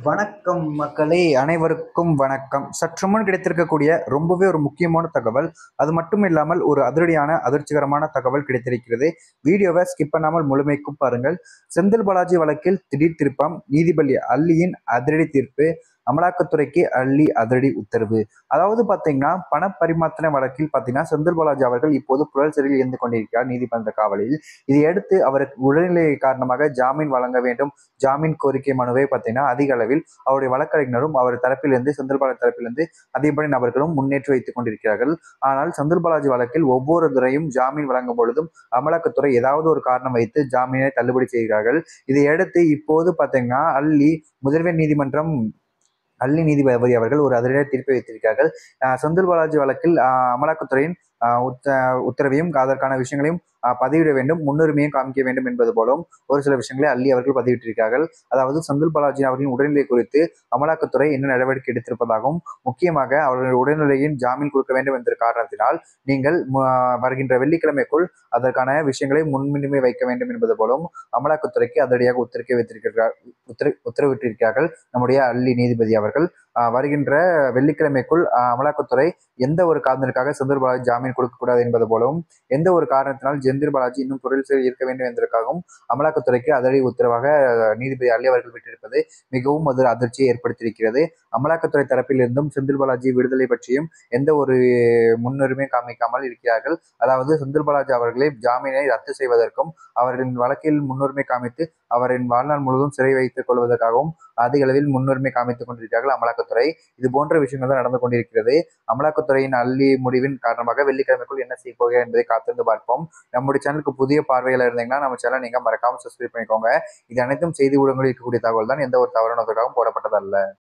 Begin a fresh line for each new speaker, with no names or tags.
வணக்கம் மக்களே அனைவருக்கும் வணக்கம் சற்று முன் கிடைத்திருக்கக்கூடிய ரொம்பவே ஒரு முக்கியமான தகவல் அது மட்டும் இல்லாமல் ஒரு அதிரடியான அதிர்ச்சிகரமான தகவல் கிடைத்திருக்கிறது வீடியோவை ஸ்கிப் பண்ணாமல் முழுமைக்கும் பாருங்கள் செந்தில் பாலாஜி வழக்கில் திடீர் திருப்பம் நீதிபதி அல்லியின் அதிரடி தீர்ப்பு அமலாக்கத்துறைக்கு அள்ளி அதிரடி உத்தரவு அதாவது பார்த்தீங்கன்னா பண பரிமாற்ற வழக்கில் பார்த்தீங்கன்னா செந்தில் பாலாஜி அவர்கள் இப்போது புழல் சிறையில் இருந்து கொண்டிருக்கிறார் நீதிமன்ற காவலில் இதையடுத்து அவருக்கு உடல்நிலை காரணமாக ஜாமீன் வழங்க வேண்டும் ஜாமீன் கோரிக்கை மனுவை பார்த்தீங்கன்னா அதிக அளவில் அவருடைய வழக்கறிஞரும் அவர் தரப்பிலிருந்து செந்தில் பாலாஜி தரப்பிலிருந்து அதிகப்படி நபர்களும் முன்னேற்றி வைத்துக் கொண்டிருக்கிறார்கள் ஆனால் செந்தில் பாலாஜி வழக்கில் ஒவ்வொரு துறையும் ஜாமீன் வழங்கும் பொழுதும் அமலாக்கத்துறை ஏதாவது ஒரு காரணம் வைத்து ஜாமீனை தள்ளுபடி செய்கிறார்கள் இதையடுத்து இப்போது பார்த்தீங்கன்னா அள்ளி முதல்வர் நீதிமன்றம் அள்ளி நீதிபதி அவர்கள் ஒரு அதிரடியான தீர்ப்பை வைத்திருக்கிறார்கள் அஹ் செந்தில் பாலாஜி வழக்கில் அஹ் அமலாக்கத்துறையின் அஹ் உத்த உத்தரவையும் அதற்கான விஷயங்களையும் அஹ் பதிவிட வேண்டும் முன்னுரிமையும் காமிக்க வேண்டும் என்பது போலவும் ஒரு சில விஷயங்களை அள்ளி அவர்கள் பதிவிட்டிருக்கிறார்கள் அதாவது செந்தில் பாலாஜி அவர்களின் உடல்நிலை குறித்து அமலாக்கத்துறை என்ன நடவடிக்கை எடுத்திருப்பதாகவும் முக்கியமாக அவர்களுடைய உடல்நிலையின் ஜாமீன் கொடுக்க வேண்டும் என்ற காரணத்தினால் நீங்கள் ம- வருகின்ற வெள்ளிக்கிழமைக்குள் அதற்கான விஷயங்களை முன்னுரிமை வைக்க வேண்டும் என்பது போலவும் அமலாக்கத்துறைக்கு அதிரடியாக உத்தரவை வைத்திருக்கிறார் உத்தர உத்தரவிட்டிருக்கிறார்கள் நம்முடைய அள்ளி நீதிபதி அவர்கள் ஆஹ் வருகின்ற வெள்ளிக்கிழமைக்குள் ஆஹ் அமலாக்கத்துறை எந்த ஒரு காரணத்திற்காக செந்தில் பாலாஜி ஜாமீன் கொடுக்கக்கூடாது என்பது போலவும் எந்த ஒரு காரணத்தினால் செந்தில் பாலாஜி இன்னும் தொழில் சிறையில் இருக்க வேண்டும் என்பதற்காகவும் அமலாக்கத்துறைக்கு அதிரடி உத்தரவாக ஆஹ் நீதிபதி அள்ளி அவர்கள் விட்டிருப்பது மிகவும் அது அதிர்ச்சியை ஏற்படுத்தியிருக்கிறது அமலாக்கத்துறை தரப்பிலிருந்தும் செந்தில் பாலாஜி விடுதலை பற்றியும் எந்த ஒரு முன்னுரிமை காமிக்காமல் இருக்கிறார்கள் அதாவது செந்தில் பாலாஜி அவர்களை ஜாமீனை ரத்து செய்வதற்கும் அவரின் வழக்கில் முன்னுரிமை காமித்து அவரின் வாழ்நாள் முழுவதும் சிறை வைத்துக் கொள்வதற்காகவும் அதிக அளவில் முன்னுரிமை காமித்துக் கொண்டிருக்கிறார்கள் அமலாக்கத்துறை இது போன்ற விஷயங்கள் தான் நடந்து கொண்டிருக்கிறது அமலாக்கத்துறையின் அள்ளி முடிவின் காரணமாக வெள்ளிக்கிழமைக்குள் என்ன செய்ய போகிறார் என்பதை காத்திருந்து பார்ப்போம் நம்முடைய சேனலுக்கு புதிய பார்வையாளர் இருந்தீங்கன்னா நம்ம சேனல் நீங்க மறக்காம சப்ஸ்கிரைப் பண்ணிக்கோங்க இது அனைத்தும் செய்தி ஊடகங்களில் இருக்கக்கூடிய தகவல் தான் எந்த ஒரு தவறானதற்காகவும் போடப்பட்டதல்ல